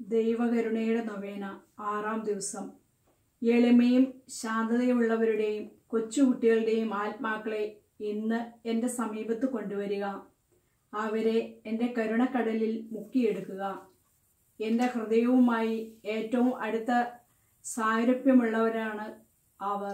ദൈവകരുണയുടെ നൊവേന ആറാം ദിവസം എളിമയും ശാന്തതയുമുള്ളവരുടെയും കൊച്ചുകുട്ടികളുടെയും ആത്മാക്കളെ ഇന്ന് എൻ്റെ സമീപത്ത് കൊണ്ടുവരിക അവരെ എൻ്റെ കരുണക്കടലിൽ മുക്കിയെടുക്കുക എൻ്റെ ഹൃദയവുമായി ഏറ്റവും അടുത്ത സാരൂപ്യമുള്ളവരാണ് അവർ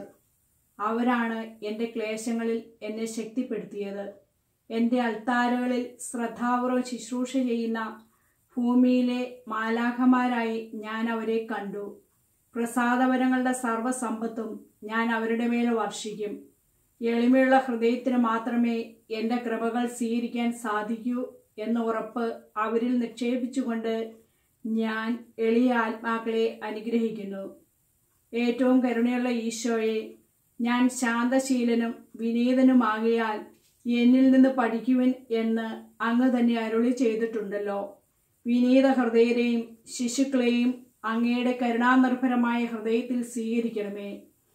അവരാണ് എൻ്റെ ക്ലേശങ്ങളിൽ എന്നെ ശക്തിപ്പെടുത്തിയത് എൻ്റെ അൾത്താരകളിൽ ശ്രദ്ധാപൂർവം ശുശ്രൂഷ ചെയ്യുന്ന ഭൂമിയിലെ മാലാഖമാരായി ഞാൻ അവരെ കണ്ടു പ്രസാദവരങ്ങളുടെ സർവ്വസമ്പത്തും ഞാൻ അവരുടെ മേൽ വർഷിക്കും എളിമയുള്ള ഹൃദയത്തിന് മാത്രമേ എൻ്റെ കൃപകൾ സ്വീകരിക്കാൻ സാധിക്കൂ എന്ന ഉറപ്പ് അവരിൽ നിക്ഷേപിച്ചുകൊണ്ട് ഞാൻ എളിയ ആത്മാക്കളെ അനുഗ്രഹിക്കുന്നു ഏറ്റവും കരുണയുള്ള ഈശോയെ ഞാൻ ശാന്തശീലനും വിനീതനുമാകിയാൽ എന്നിൽ നിന്ന് പഠിക്കുവിൻ എന്ന് അങ്ങ് തന്നെ അരുളി ചെയ്തിട്ടുണ്ടല്ലോ വിനീത ഹൃദയരെയും ശിശുക്കളെയും അങ്ങയുടെ കരുണാനിർഭരമായ ഹൃദയത്തിൽ സ്വീകരിക്കണമേ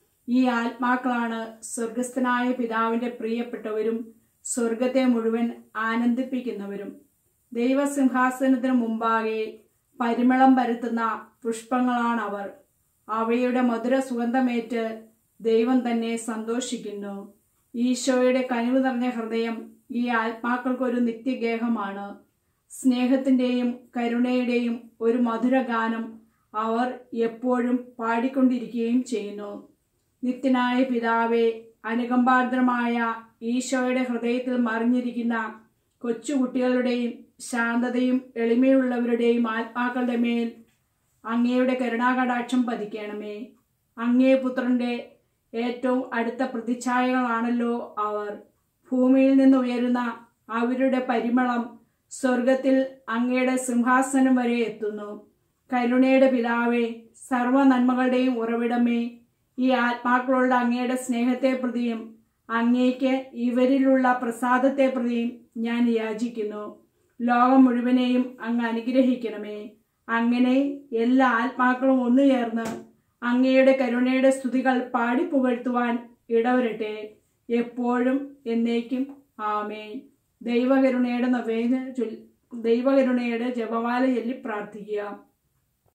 ഈ ആത്മാക്കളാണ് സ്വർഗസ്ഥനായ പിതാവിൻ്റെ പ്രിയപ്പെട്ടവരും സ്വർഗത്തെ മുഴുവൻ ആനന്ദിപ്പിക്കുന്നവരും ദൈവസിംഹാസനത്തിന് മുമ്പാകെ പരിമളം പരത്തുന്ന പുഷ്പങ്ങളാണ് അവർ അവയുടെ മധുര സുഗന്ധമേറ്റ് ദൈവം തന്നെ സന്തോഷിക്കുന്നു ഈശോയുടെ കനിവ് നിറഞ്ഞ ഹൃദയം ഈ ആത്മാക്കൾക്കൊരു നിത്യഗേഹമാണ് സ്നേഹത്തിൻ്റെയും കരുണയുടെയും ഒരു മധുരഗാനം അവർ എപ്പോഴും പാടിക്കൊണ്ടിരിക്കുകയും ചെയ്യുന്നു നിത്യനായ പിതാവെ അനുകമ്പാർദ്രമായ ഈശോയുടെ ഹൃദയത്തിൽ മറിഞ്ഞിരിക്കുന്ന കൊച്ചുകുട്ടികളുടെയും ശാന്തതയും എളിമയുള്ളവരുടെയും ആത്മാക്കളുടെ മേൽ അങ്ങയുടെ കരുണാകടാക്ഷം പതിക്കണമേ അങ്ങേ പുത്രന്റെ ഏറ്റവും അടുത്ത പ്രതിച്ഛായകളാണല്ലോ അവർ ഭൂമിയിൽ നിന്ന് ഉയരുന്ന അവരുടെ പരിമളം സ്വർഗത്തിൽ അങ്ങയുടെ സിംഹാസനം വരെ എത്തുന്നു കരുണയുടെ പിതാവേ സർവ നന്മകളുടെയും ഉറവിടമേ ഈ ആത്മാക്കളുടെ അങ്ങയുടെ സ്നേഹത്തെ പ്രതിയും അങ്ങേക്ക് ഇവരിലുള്ള പ്രസാദത്തെ പ്രതിയും ഞാൻ യാചിക്കുന്നു ലോകം മുഴുവനെയും അങ്ങ് അനുഗ്രഹിക്കണമേ അങ്ങനെ എല്ലാ ആത്മാക്കളും ഒന്നു ചേർന്ന് അങ്ങയുടെ കരുണയുടെ സ്തുതികൾ പാടിപ്പുകഴ്ത്തുവാൻ ഇടവരട്ടെ എപ്പോഴും എന്നേക്കും ആമേൻ ദൈവകരുണയുടെ നവേന ചൊല്ലി ദൈവകരുണയുടെ ജപമാല ചൊല്ലി പ്രാർത്ഥിക്കുക